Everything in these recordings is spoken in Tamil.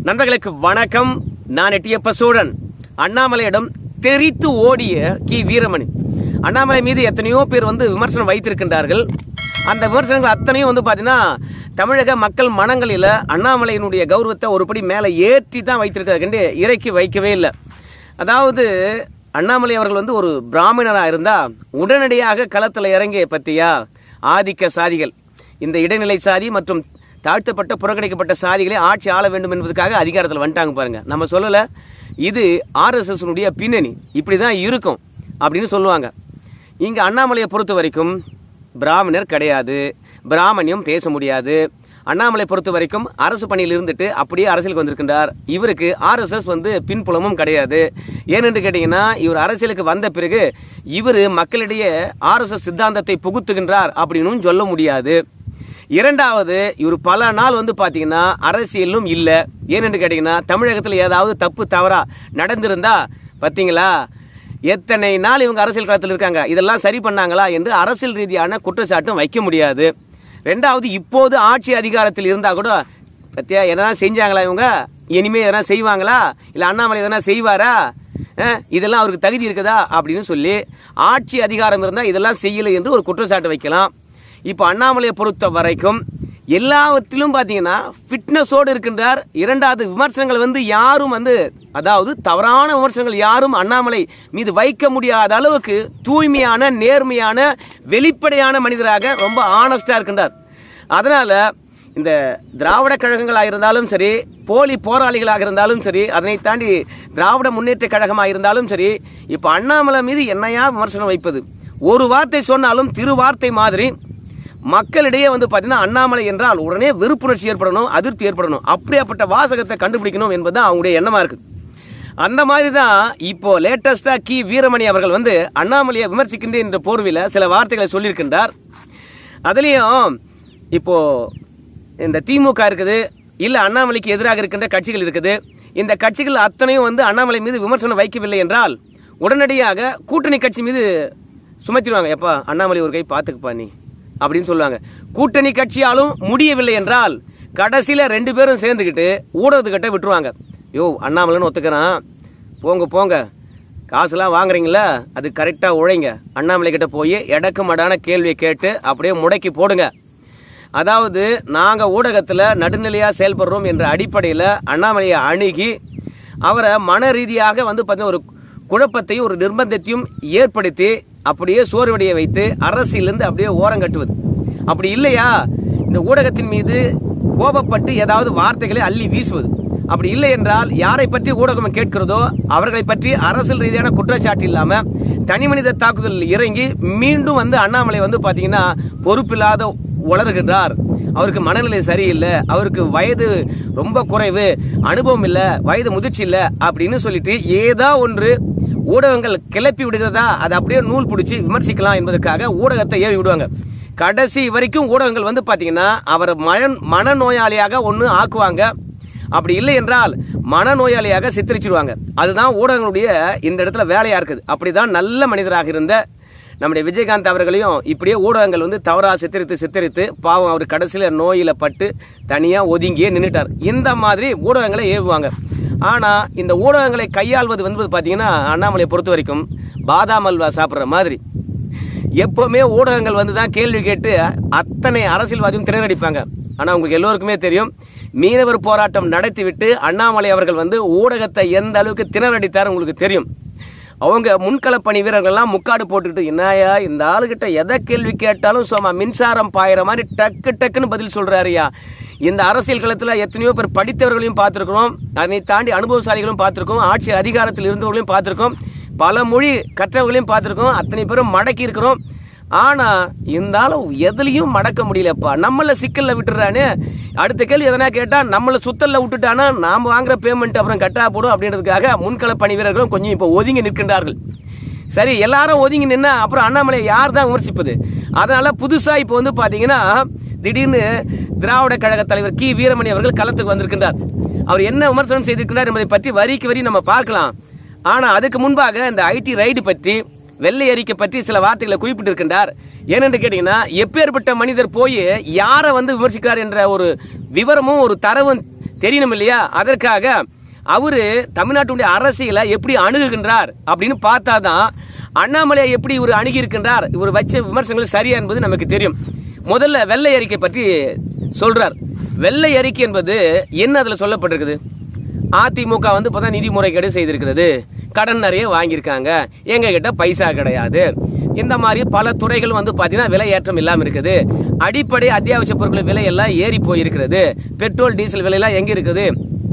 நண்பர்களுக்கு வணக்கம் நான் எட்டியப்ப சூழன் அண்ணாமலையிடம் தெரித்து ஓடிய கி வீரமணி அண்ணாமலை மீது எத்தனையோ பேர் வந்து விமர்சனம் வைத்திருக்கின்றார்கள் அந்த விமர்சனங்கள் அத்தனையும் வந்து பார்த்தீங்கன்னா தமிழக மக்கள் மனங்களில் அண்ணாமலையினுடைய கௌரவத்தை ஒருபடி மேலே ஏற்றி தான் வைத்திருக்கிறார்கள் இறக்கி வைக்கவே இல்லை அதாவது அண்ணாமலை அவர்கள் வந்து ஒரு பிராமணராக இருந்தால் உடனடியாக களத்தில் இறங்கிய பத்தியா ஆதிக்க சாதிகள் இந்த இடைநிலை சாதி மற்றும் தாழ்த்தப்பட்ட புறக்கணிக்கப்பட்ட சாதிகளை ஆட்சி ஆள வேண்டும் என்பதற்காக அதிகாரத்தில் வந்துட்டாங்க பாருங்க நம்ம சொல்லலை இது ஆர்எஸ்எஸ்னுடைய பின்னணி இப்படி தான் இருக்கும் அப்படின்னு சொல்லுவாங்க இங்கே அண்ணாமலையை பொறுத்த வரைக்கும் பிராமணர் கிடையாது பிராமணியம் பேச முடியாது அண்ணாமலை பொறுத்த வரைக்கும் அரசு பணியில் இருந்துட்டு அப்படியே அரசியலுக்கு வந்திருக்கின்றார் இவருக்கு ஆர்எஸ்எஸ் வந்து பின்புலமும் கிடையாது ஏனென்று கேட்டீங்கன்னா இவர் அரசியலுக்கு வந்த பிறகு இவர் மக்களிடையே ஆர்எஸ்எஸ் சித்தாந்தத்தை புகுத்துகின்றார் அப்படின்னும் சொல்ல முடியாது இரண்டாவது இவர் பல நாள் வந்து பாத்தீங்கன்னா அரசியலும் இல்லை ஏனென்று கேட்டீங்கன்னா தமிழகத்தில் ஏதாவது தப்பு தவறா நடந்திருந்தா பாத்தீங்களா எத்தனை நாள் இவங்க அரசியல் களத்தில் இருக்காங்க இதெல்லாம் சரி பண்ணாங்களா என்று அரசியல் ரீதியான குற்றச்சாட்டும் வைக்க முடியாது ரெண்டாவது இப்போது ஆட்சி அதிகாரத்தில் இருந்தா கூட பத்தியா எதனா செஞ்சாங்களா இவங்க இனிமே எதனா செய்வாங்களா இல்லை அண்ணாமலை எதனா செய்வாரா அஹ், இதெல்லாம் அவருக்கு தகுதி இருக்குதா அப்படின்னு சொல்லி ஆட்சி அதிகாரம் இருந்தால் இதெல்லாம் செய்யலை என்று ஒரு குற்றச்சாட்டு வைக்கலாம் இப்போ அண்ணாமலையை பொறுத்த வரைக்கும் எல்லாவற்றிலும் பார்த்தீங்கன்னா ஃபிட்னஸோடு இருக்கின்றார் இரண்டாவது விமர்சனங்கள் வந்து யாரும் வந்து அதாவது தவறான விமர்சனங்கள் யாரும் அண்ணாமலை மீது வைக்க முடியாத அளவுக்கு தூய்மையான நேர்மையான வெளிப்படையான மனிதராக ரொம்ப ஆனஸ்டாக இருக்கின்றார் அதனால இந்த திராவிட கழகங்களாக இருந்தாலும் சரி போலி போராளிகளாக இருந்தாலும் சரி அதனை தாண்டி திராவிட முன்னேற்ற கழகமாக இருந்தாலும் சரி இப்போ அண்ணாமலை மீது என்னையா விமர்சனம் வைப்பது ஒரு வார்த்தை சொன்னாலும் திரு வார்த்தை மாதிரி மக்களிடையே வந்து பார்த்தீங்கன்னா அண்ணாமலை என்றால் உடனே வெறுப்புணர்ச்சி ஏற்படணும் அதிருப்தி ஏற்படணும் அப்படியாப்பட்ட வாசகத்தை கண்டுபிடிக்கணும் என்பது தான் அவங்களுடைய எண்ணமா இருக்கு அந்த மாதிரி தான் இப்போ லேட்டஸ்டா கி வீரமணி அவர்கள் வந்து அண்ணாமலையை விமர்சிக்கின்ற என்ற போர்வையில் சில வார்த்தைகளை சொல்லியிருக்கின்றார் அதுலேயும் இப்போ இந்த திமுக இருக்குது இல்லை அண்ணாமலைக்கு எதிராக இருக்கின்ற கட்சிகள் இருக்குது இந்த கட்சிகள் அத்தனையும் வந்து அண்ணாமலை மீது விமர்சனம் வைக்கவில்லை என்றால் உடனடியாக கூட்டணி கட்சி மீது சுமத்திடுவாங்க எப்பா அண்ணாமலை ஒரு கை பார்த்துக்குப்பா நீ அப்படின்னு சொல்லுவாங்க கூட்டணி கட்சியாலும் முடியவில்லை என்றால் கடைசியில் ரெண்டு பேரும் சேர்ந்துக்கிட்டு ஊடகத்துக்கிட்ட விட்டுருவாங்க யோ அண்ணாமலைன்னு ஒத்துக்கிறான் போங்க போங்க காசுலாம் வாங்குறீங்களா அது கரெக்டாக உழைங்க அண்ணாமலை கிட்ட போய் எடக்கு மடான கேள்வியை கேட்டு அப்படியே முடக்கி போடுங்க அதாவது நாங்கள் ஊடகத்தில் நடுநிலையாக செயல்படுறோம் என்ற அடிப்படையில் அண்ணாமலையை அணுகி அவரை மன ரீதியாக வந்து பார்த்தீங்கன்னா ஒரு குழப்பத்தையும் ஒரு நிர்பந்தத்தையும் ஏற்படுத்தி அப்படியே சோர்வடைய வைத்து அரசியலிருந்து அப்படியே ஓரங்கட்டுவது அப்படி இல்லையா இந்த ஊடகத்தின் மீது கோபப்பட்டு ஏதாவது வார்த்தைகளை அள்ளி வீசுவது அப்படி இல்லை என்றால் யாரை பற்றி ஊடகம் கேட்கிறதோ அவர்களை பற்றி அரசியல் ரீதியான குற்றச்சாட்டு இல்லாம தனி மனித தாக்குதலில் இறங்கி மீண்டும் வந்து அண்ணாமலை வந்து பாத்தீங்கன்னா பொறுப்பில்லாத உளறுகின்றார் அவருக்கு மனநிலை சரியில்லை அவருக்கு வயது ரொம்ப குறைவு அனுபவம் இல்லை வயது முதிர்ச்சி இல்லை அப்படின்னு சொல்லிட்டு ஏதோ ஒன்று ஊடகங்கள் கிளப்பி விடுகிறதா அதை அப்படியே நூல் பிடிச்சி விமர்சிக்கலாம் என்பதற்காக ஊடகத்தை ஏவி விடுவாங்க கடைசி வரைக்கும் ஊடகங்கள் வந்து பாத்தீங்கன்னா அவரை மன மனநோயாளியாக ஒன்று ஆக்குவாங்க அப்படி இல்லை என்றால் மனநோயாளியாக சித்தரிச்சிருவாங்க அதுதான் ஊடகங்களுடைய இந்த இடத்துல வேலையா இருக்குது அப்படிதான் நல்ல மனிதராக இருந்த நம்முடைய விஜயகாந்த் அவர்களையும் இப்படியே ஊடகங்கள் வந்து தவறாக சித்தரித்து சித்தரித்து பாவம் அவர் கடைசியில் நோயில பட்டு தனியாக ஒதுங்கியே நின்றுட்டார் இந்த மாதிரி ஊடகங்களை ஏவுவாங்க ஆனால் இந்த ஊடகங்களை கையாள்வது வந்து பார்த்தீங்கன்னா அண்ணாமலையை பொறுத்த வரைக்கும் பாதாம் அல்வா சாப்பிட்ற மாதிரி எப்பவுமே ஊடகங்கள் வந்து தான் கேள்வி கேட்டு அத்தனை அரசியல்வாதியும் திணறடிப்பாங்க ஆனால் உங்களுக்கு எல்லோருக்குமே தெரியும் மீனவர் போராட்டம் நடத்திவிட்டு அண்ணாமலை அவர்கள் வந்து ஊடகத்தை எந்த அளவுக்கு திணறடித்தார் உங்களுக்கு தெரியும் அவங்க முன்கள பணி வீரர்கள்லாம் முக்காடு போட்டுக்கிட்டு என்னையா இந்த ஆளுகிட்ட எதை கேள்வி கேட்டாலும் சும்மா மின்சாரம் பாயிற மாதிரி டக்கு டக்குன்னு பதில் சொல்றாருயா இந்த அரசியல் களத்தில் எத்தனையோ பேர் படித்தவர்களையும் பார்த்துருக்கிறோம் அதனை தாண்டி அனுபவசாலிகளும் பார்த்துருக்கோம் ஆட்சி அதிகாரத்தில் இருந்தவர்களையும் பார்த்துருக்கோம் பல மொழி கற்றவர்களையும் பார்த்துருக்கோம் அத்தனை பேரும் மடக்கி இருக்கிறோம் ஆனா இருந்தாலும் எதுலயும் மடக்க முடியலப்பா நம்மள சிக்கல்ல விட்டுறானே அடுத்த கேள்வி எதனா கேட்டா நம்மள சுத்தல்ல விட்டுட்டானா நாம வாங்குற பேமெண்ட் அப்புறம் கட்டா போடும் அப்படின்றதுக்காக முன்கள பணி வீரர்களும் கொஞ்சம் இப்போ ஒதுங்கி நிற்கின்றார்கள் சரி எல்லாரும் ஒதுங்கி நின்னா அப்புறம் அண்ணாமலை யார் தான் விமர்சிப்பது அதனால புதுசா இப்போ வந்து பாத்தீங்கன்னா திடீர்னு திராவிட கழக தலைவர் கி வீரமணி அவர்கள் களத்துக்கு வந்திருக்கின்றார் அவர் என்ன விமர்சனம் செய்திருக்கிறார் என்பதை பற்றி வரிக்கு வரி நம்ம பார்க்கலாம் ஆனா அதுக்கு முன்பாக இந்த ஐடி ரைடு பற்றி வெள்ளை அறிக்கை பற்றி சில வார்த்தைகளை குறிப்பிட்டிருக்கின்றார் ஏனென்று கேட்டீங்கன்னா எப்பேற்பட்ட மனிதர் போய் யாரை வந்து விமர்சிக்கிறார் என்ற ஒரு விவரமும் ஒரு தரவும் தெரியணும் இல்லையா அதற்காக அவரு தமிழ்நாட்டுடைய அரசியலை எப்படி அணுகுகின்றார் அப்படின்னு பார்த்தாதான் அண்ணாமலையை எப்படி இவர் அணுகி இருக்கின்றார் இவர் வச்ச விமர்சனங்கள் சரியா என்பது நமக்கு தெரியும் முதல்ல வெள்ளை அறிக்கை பற்றி சொல்றார் வெள்ளை அறிக்கை என்பது என்ன அதுல சொல்லப்பட்டிருக்குது அதிமுக வந்து இப்பதான் நிதி முறைகேடு செய்திருக்கிறது கடன் நிறைய வாங்கியிருக்காங்க எங்க கிட்ட பைசா கிடையாது இந்த மாதிரி பல துறைகள் வந்து பாத்தீங்கன்னா விலை ஏற்றம் இல்லாம இருக்குது அடிப்படை அத்தியாவசிய பொருட்கள் விலை எல்லாம் ஏறி போயிருக்கிறது பெட்ரோல் டீசல் விலை எல்லாம் எங்க இருக்குது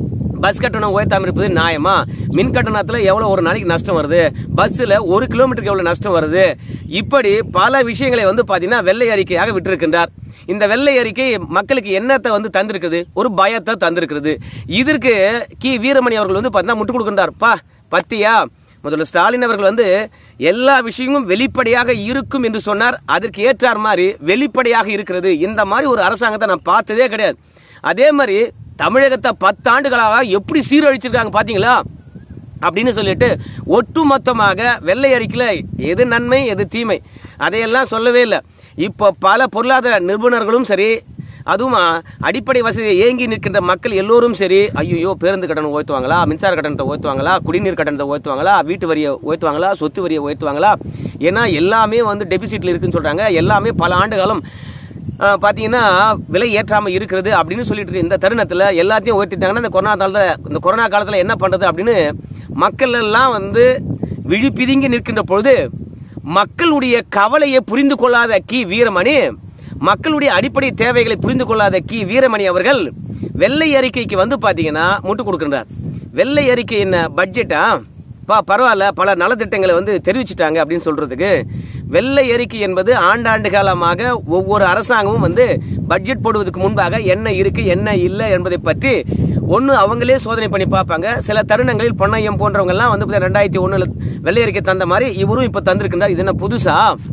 பஸ் கட்டணம் உயர்த்தாம இருப்பது நியாயமா மின் கட்டணத்துல எவ்வளவு ஒரு நாளைக்கு நஷ்டம் வருது பஸ்ல ஒரு கிலோமீட்டருக்கு எவ்வளவு நஷ்டம் வருது இப்படி பல விஷயங்களை வந்து பாத்தீங்கன்னா வெள்ளை அறிக்கையாக விட்டிருக்கின்றார் இந்த வெள்ளை அறிக்கை மக்களுக்கு என்னத்தை வந்து தந்திருக்குது ஒரு பயத்தை தந்திருக்கிறது இதற்கு கி வீரமணி அவர்கள் வந்து பாத்தீங்கன்னா முட்டு கொடுக்கின்றார் பா பத்தியா முதல்ல ஸ்டாலின் அவர்கள் வந்து எல்லா விஷயமும் வெளிப்படையாக இருக்கும் என்று சொன்னார் அதற்கு ஏற்றார் மாதிரி வெளிப்படையாக இருக்கிறது இந்த மாதிரி ஒரு அரசாங்கத்தை நான் பார்த்ததே கிடையாது அதே மாதிரி தமிழகத்தை பத்தாண்டுகளாக எப்படி சீரழிச்சிருக்காங்க பாத்தீங்களா அப்படின்னு சொல்லிட்டு ஒட்டுமொத்தமாக வெள்ளை அறிக்கையில் எது நன்மை எது தீமை அதையெல்லாம் சொல்லவே இல்லை இப்போ பல பொருளாதார நிபுணர்களும் சரி அதுவும் அடிப்படை வசதியை ஏங்கி நிற்கின்ற மக்கள் எல்லோரும் சரி ஐயோ பேருந்து கட்டணம் உயர்த்துவாங்களா மின்சார கட்டணத்தை உயர்த்துவாங்களா குடிநீர் கட்டணத்தை உயர்த்துவாங்களா வீட்டு வரியை உயர்த்துவாங்களா சொத்து வரியை உயர்த்துவாங்களா ஏன்னா எல்லாமே வந்து டெபிசிட்ல இருக்குன்னு சொல்றாங்க எல்லாமே பல ஆண்டு காலம் ஆஹ், பாத்தீங்கன்னா விலை ஏற்றாம இருக்கிறது அப்படின்னு சொல்லிட்டு இருக்க இந்த தருணத்துல எல்லாத்தையும் உயர்த்திட்டாங்கன்னா இந்த கொரோனா காலத்துல இந்த கொரோனா காலத்துல என்ன பண்றது அப்படின்னு மக்கள் எல்லாம் வந்து விழிப்பிதுங்கி நிற்கின்ற பொழுது மக்களுடைய கவலையை புரிந்து கொள்ளாத கி வீரமணி மக்களுடைய அடிப்படை தேவைகளை புரிந்து கொள்ளாத கி வீரமணி அவர்கள் வெள்ளை அறிக்கைக்கு வந்து பாத்தீங்கன்னா முட்டு கொடுக்கின்றார் வெள்ளை அறிக்கை என்ன பட்ஜெட்டா பா பரவாயில்ல பல நலத்திட்டங்களை வந்து தெரிவிச்சிட்டாங்க அப்படின்னு சொல்றதுக்கு வெள்ளை அறிக்கை என்பது ஆண்டாண்டு காலமாக ஒவ்வொரு அரசாங்கமும் வந்து பட்ஜெட் போடுவதற்கு முன்பாக என்ன இருக்கு என்ன இல்லை என்பதை பற்றி ஒன்று அவங்களே சோதனை பண்ணி பார்ப்பாங்க சில தருணங்களில் பொன்னையம் போன்றவங்க எல்லாம் வந்து ரெண்டாயிரத்தி ஒண்ணுல வெள்ளை அறிக்கை தந்த மாதிரி இவரும் இப்ப தந்திருக்கின்றார் இது என்ன புதுசா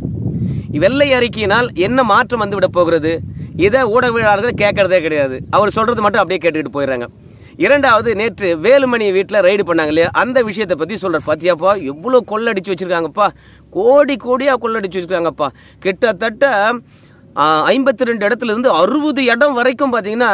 வெள்ளை அறிக்கையினால் என்ன மாற்றம் வந்து விட போகிறது இதை ஊடகவியலாளர்கள் கேட்கறதே கிடையாது அவர் சொல்றது மட்டும் அப்படியே கேட்டுக்கிட்டு போயிடுறாங்க இரண்டாவது நேற்று வேலுமணி வீட்டில் ரைடு பண்ணாங்க இல்லையா அந்த விஷயத்தை பற்றி சொல்றார் பாத்தியாப்பா எவ்வளோ கொள்ளடிச்சு வச்சிருக்காங்கப்பா கோடி கோடியாக கொள்ளடிச்சு வச்சிருக்காங்கப்பா கிட்டத்தட்ட ஐம்பத்தி ரெண்டு இடத்துல இருந்து அறுபது இடம் வரைக்கும் பார்த்தீங்கன்னா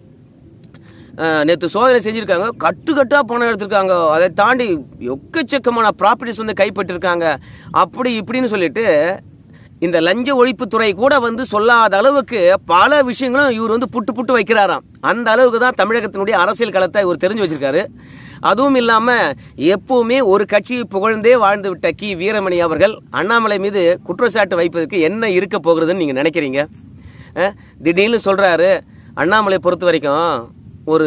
நேற்று சோதனை செஞ்சுருக்காங்க கட்டு கட்டாக பணம் எடுத்திருக்காங்க அதை தாண்டி எக்கச்சக்கமான ப்ராப்பர்ட்டிஸ் வந்து கைப்பற்றிருக்காங்க அப்படி இப்படின்னு சொல்லிட்டு இந்த லஞ்ச ஒழிப்புத்துறை கூட வந்து சொல்லாத அளவுக்கு பல விஷயங்களும் இவர் வந்து புட்டு புட்டு வைக்கிறாராம் அந்த அளவுக்கு தான் தமிழகத்தினுடைய அரசியல் களத்தை இவர் தெரிஞ்சு வச்சிருக்காரு அதுவும் இல்லாம எப்பவுமே ஒரு கட்சியை புகழ்ந்தே வாழ்ந்து விட்ட கி வீரமணி அவர்கள் அண்ணாமலை மீது குற்றச்சாட்டு வைப்பதற்கு என்ன இருக்க போகிறதுன்னு நீங்க நினைக்கிறீங்க அஹ், திடீர்னு சொல்றாரு அண்ணாமலை பொறுத்த வரைக்கும் ஒரு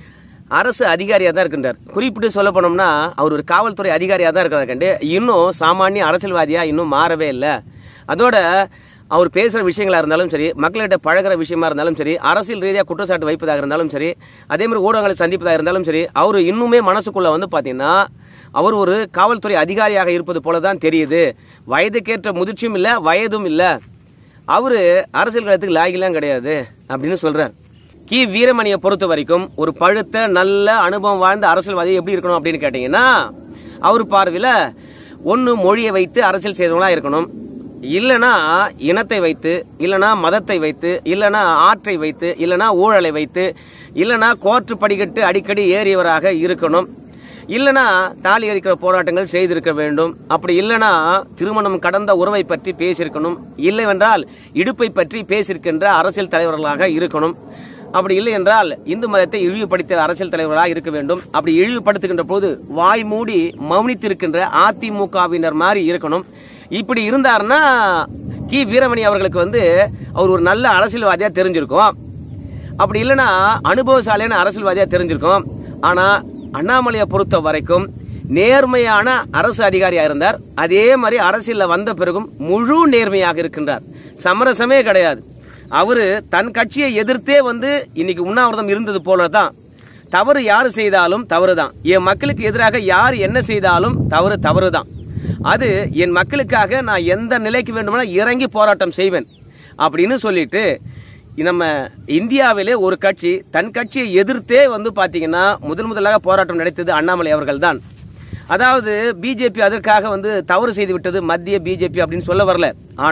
அரசு அதிகாரியாக தான் இருக்கின்றார் குறிப்பிட்டு சொல்ல போனோம்னா அவர் ஒரு காவல்துறை அதிகாரியாக தான் இருக்கிறார் கண்டு இன்னும் சாமானிய அரசியல்வாதியாக இன்னும் மாறவே இல்லை அதோட அவர் பேசுகிற விஷயங்களா இருந்தாலும் சரி மக்கள்கிட்ட பழகுற விஷயமா இருந்தாலும் சரி அரசியல் ரீதியாக குற்றச்சாட்டு வைப்பதாக இருந்தாலும் சரி அதே மாதிரி ஊடகங்களை சந்திப்பதாக இருந்தாலும் சரி அவர் இன்னுமே மனசுக்குள்ள வந்து பார்த்தீங்கன்னா அவர் ஒரு காவல்துறை அதிகாரியாக இருப்பது போல தான் தெரியுது வயதுக்கேற்ற முதிர்ச்சியும் இல்லை வயதும் இல்லை அவரு அரசியல் களத்துக்கு லாகிலாம் கிடையாது அப்படின்னு சொல்றார் கி வீரமணியை பொறுத்த வரைக்கும் ஒரு பழுத்த நல்ல அனுபவம் வாழ்ந்த அரசியல்வாதி எப்படி இருக்கணும் அப்படின்னு கேட்டீங்கன்னா அவர் பார்வையில் ஒன்று மொழியை வைத்து அரசியல் செய்தவங்களா இருக்கணும் இல்லைனா இனத்தை வைத்து இல்லைனா மதத்தை வைத்து இல்லைனா ஆற்றை வைத்து இல்லைனா ஊழலை வைத்து இல்லைனா கோர்ட்டு படிக்கட்டு அடிக்கடி ஏறியவராக இருக்கணும் இல்லைனா தாலி அடிக்கிற போராட்டங்கள் செய்திருக்க வேண்டும் அப்படி இல்லைனா திருமணம் கடந்த உறவை பற்றி பேசியிருக்கணும் இல்லைவென்றால் இடுப்பை பற்றி பேசியிருக்கின்ற அரசியல் தலைவர்களாக இருக்கணும் அப்படி இல்லை என்றால் இந்து மதத்தை இழிவுபடுத்திய அரசியல் தலைவர்களாக இருக்க வேண்டும் அப்படி இழிவுபடுத்துகின்ற போது வாய் மூடி மௌனித்திருக்கின்ற அதிமுகவினர் மாதிரி இருக்கணும் இப்படி இருந்தாருன்னா கி வீரமணி அவர்களுக்கு வந்து அவர் ஒரு நல்ல அரசியல்வாதியா தெரிஞ்சிருக்கும் அப்படி இல்லைன்னா அனுபவசாலியான அரசியல்வாதியா தெரிஞ்சிருக்கும் ஆனா அண்ணாமலையை பொறுத்த வரைக்கும் நேர்மையான அரசு அதிகாரியா இருந்தார் அதே மாதிரி அரசியல்ல வந்த பிறகும் முழு நேர்மையாக இருக்கின்றார் சமரசமே கிடையாது அவரு தன் கட்சியை எதிர்த்தே வந்து இன்னைக்கு உண்ணாவிரதம் இருந்தது போல தான் தவறு யார் செய்தாலும் தவறு தான் என் மக்களுக்கு எதிராக யார் என்ன செய்தாலும் தவறு தவறு தான் அது என் மக்களுக்காக நான் எந்த நிலைக்கு வேண்டுமானாலும் இறங்கி போராட்டம் செய்வேன் அப்படின்னு சொல்லிட்டு நம்ம இந்தியாவிலே ஒரு கட்சி தன் கட்சியை எதிர்த்தே வந்து பார்த்தீங்கன்னா முதன் முதலாக போராட்டம் நடத்தது அண்ணாமலை அவர்கள்தான் அதாவது பிஜேபி அதற்காக வந்து தவறு செய்து விட்டது மத்திய பிஜேபி அப்படின்னு சொல்ல வரல ஆனால்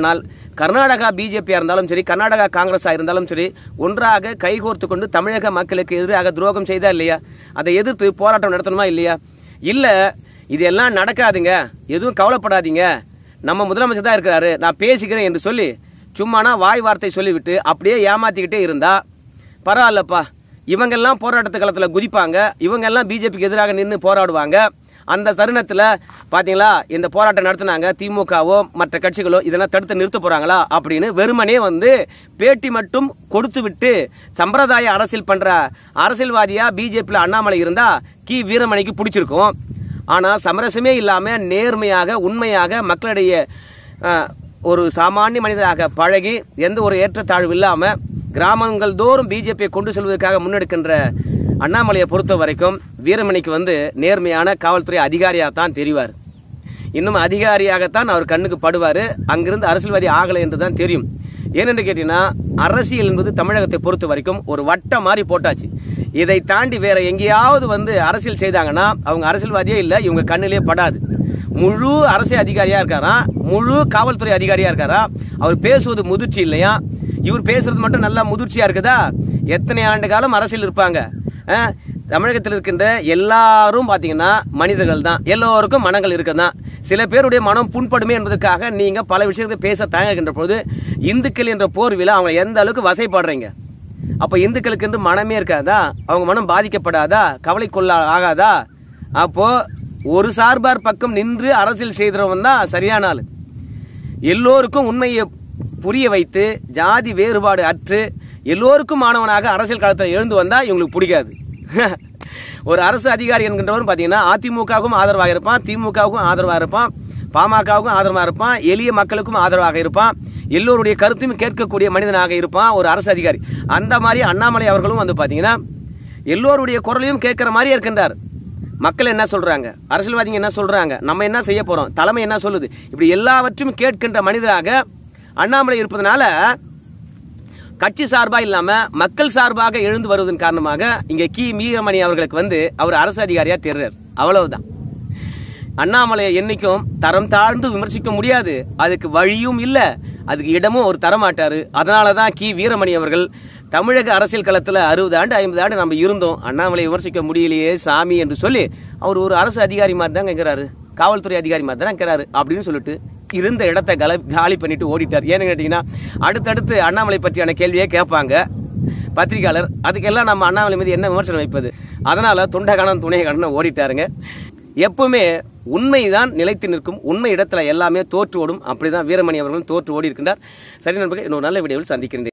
கர்நாடகா பிஜேபியாக இருந்தாலும் சரி கர்நாடகா காங்கிரஸாக இருந்தாலும் சரி ஒன்றாக கைகோர்த்து கொண்டு தமிழக மக்களுக்கு எதிராக துரோகம் செய்தா இல்லையா அதை எதிர்த்து போராட்டம் நடத்தணுமா இல்லையா இல்லை இதெல்லாம் நடக்காதுங்க எதுவும் கவலைப்படாதீங்க நம்ம முதலமைச்சர் தான் இருக்கிறாரு நான் பேசிக்கிறேன் என்று சொல்லி சும்மானா வாய் வார்த்தை சொல்லிவிட்டு அப்படியே ஏமாத்திக்கிட்டே இருந்தா பரவாயில்லப்பா இவங்கெல்லாம் போராட்டத்து காலத்தில் குதிப்பாங்க இவங்கெல்லாம் பிஜேபிக்கு எதிராக நின்று போராடுவாங்க அந்த தருணத்தில் பார்த்தீங்களா இந்த போராட்டம் நடத்துனாங்க திமுகவோ மற்ற கட்சிகளோ இதெல்லாம் தடுத்து நிறுத்த போகிறாங்களா அப்படின்னு வெறுமனே வந்து பேட்டி மட்டும் கொடுத்து விட்டு சம்பிரதாய அரசியல் பண்ணுற அரசியல்வாதியாக பிஜேபியில் அண்ணாமலை இருந்தால் கி வீரமணிக்கு பிடிச்சிருக்கும் ஆனால் சமரசமே இல்லாமல் நேர்மையாக உண்மையாக மக்களிடையே அஹ், ஒரு சாமானிய மனிதராக பழகி எந்த ஒரு ஏற்றத்தாழ்வு இல்லாமல் கிராமங்கள் தோறும் பிஜேபியை கொண்டு செல்வதற்காக முன்னெடுக்கின்ற அண்ணாமலையை பொறுத்த வரைக்கும் வீரமணிக்கு வந்து நேர்மையான காவல்துறை அதிகாரியாக தான் தெரிவார் இன்னும் அதிகாரியாகத்தான் அவர் கண்ணுக்கு படுவார் அங்கிருந்து அரசியல்வாதி ஆகலை என்று தான் தெரியும் ஏனென்று கேட்டீங்கன்னா அரசியல் என்பது தமிழகத்தை பொறுத்த வரைக்கும் ஒரு வட்டம் மாதிரி போட்டாச்சு இதை தாண்டி வேற எங்கேயாவது வந்து அரசியல் செய்தாங்கன்னா அவங்க அரசியல்வாதியே இல்லை இவங்க கண்ணிலே படாது முழு அரசு அதிகாரியா இருக்காரா முழு காவல்துறை அதிகாரியா இருக்காரா அவர் பேசுவது முதிர்ச்சி இல்லையா இவர் பேசுறது மட்டும் நல்லா முதிர்ச்சியா இருக்குதா எத்தனை ஆண்டு காலம் அரசியல் இருப்பாங்க அஹ், தமிழகத்தில் இருக்கின்ற எல்லாரும் பார்த்தீங்கன்னா மனிதர்கள் தான் எல்லோருக்கும் மனங்கள் இருக்குதான் சில பேருடைய மனம் புண்படுமே என்பதற்காக நீங்க பல விஷயத்தை பேச தயங்குகின்ற போது இந்துக்கள் என்ற போர்வில அவங்க எந்த அளவுக்கு வசைப்படுறீங்க அப்ப இந்துக்களுக்கு என்று மனமே இருக்காதா அவங்க மனம் பாதிக்கப்படாதா கவலை கொள்ள ஆகாதா அப்போ ஒரு சார்பார் பக்கம் நின்று அரசியல் செய்கிறவன் தான் சரியான ஆளு எல்லோருக்கும் உண்மையை புரிய வைத்து ஜாதி வேறுபாடு அற்று எல்லோருக்கும் மாணவனாக அரசியல் காலத்தில் எழுந்து வந்தா இவங்களுக்கு பிடிக்காது ஒரு அரசு அதிகாரி என்கின்றவன் பார்த்தீங்கன்னா அதிமுகவுக்கும் ஆதரவாக இருப்பான் திமுகவுக்கும் ஆதரவாக இருப்பான் பாமகவுக்கும் ஆதரவாக இருப்பான் எளிய மக்களுக்கும் ஆதரவாக இருப்பான் எல்லோருடைய கருத்தையும் கேட்கக்கூடிய மனிதனாக இருப்பான் ஒரு அரசு அதிகாரி அந்த மாதிரி அண்ணாமலை அவர்களும் வந்து பார்த்தீங்கன்னா எல்லோருடைய குரலையும் கேட்கிற மாதிரி இருக்கின்றார் மக்கள் என்ன சொல்றாங்க அரசியல்வாதிங்க என்ன சொல்றாங்க நம்ம என்ன செய்ய போறோம் தலைமை என்ன சொல்லுது இப்படி எல்லாவற்றையும் கேட்கின்ற மனிதராக அண்ணாமலை இருப்பதனால கட்சி சார்பா இல்லாம மக்கள் சார்பாக எழுந்து வருவதன் காரணமாக இங்க கி மீரமணி அவர்களுக்கு வந்து அவர் அரசு அதிகாரியா தெரிறார் அவ்வளவுதான் அண்ணாமலையை என்னைக்கும் தரம் தாழ்ந்து விமர்சிக்க முடியாது அதுக்கு வழியும் இல்லை அதுக்கு இடமும் அவர் தரமாட்டாரு அதனால தான் கி வீரமணி அவர்கள் தமிழக அரசியல் களத்தில் அறுபது ஆண்டு ஐம்பது ஆண்டு நம்ம இருந்தோம் அண்ணாமலை விமர்சிக்க முடியலையே சாமி என்று சொல்லி அவர் ஒரு அரசு அதிகாரி மாதிரி தான் கேட்கிறாரு காவல்துறை அதிகாரி மாதிரி தான் கேட்கிறாரு அப்படின்னு சொல்லிட்டு இருந்த இடத்த கல காலி பண்ணிட்டு ஓடிட்டார் ஏன்னு கேட்டிங்கன்னா அடுத்தடுத்து அண்ணாமலை பற்றியான கேள்வியே கேட்பாங்க பத்திரிகையாளர் அதுக்கெல்லாம் நம்ம அண்ணாமலை மீது என்ன விமர்சனம் வைப்பது அதனால துண்டகணம் துணை கணம் ஓடிட்டாருங்க எப்பவுமே உண்மைதான் நிலைத்து நிற்கும் உண்மை இடத்துல எல்லாமே தோற்று ஓடும் அப்படிதான் வீரமணி அவர்களும் தோற்று ஓடி இருக்கின்றார் சரி நண்பர்களே இன்னொரு நல்ல வீடியோவில் சந்திக்கின்றேன்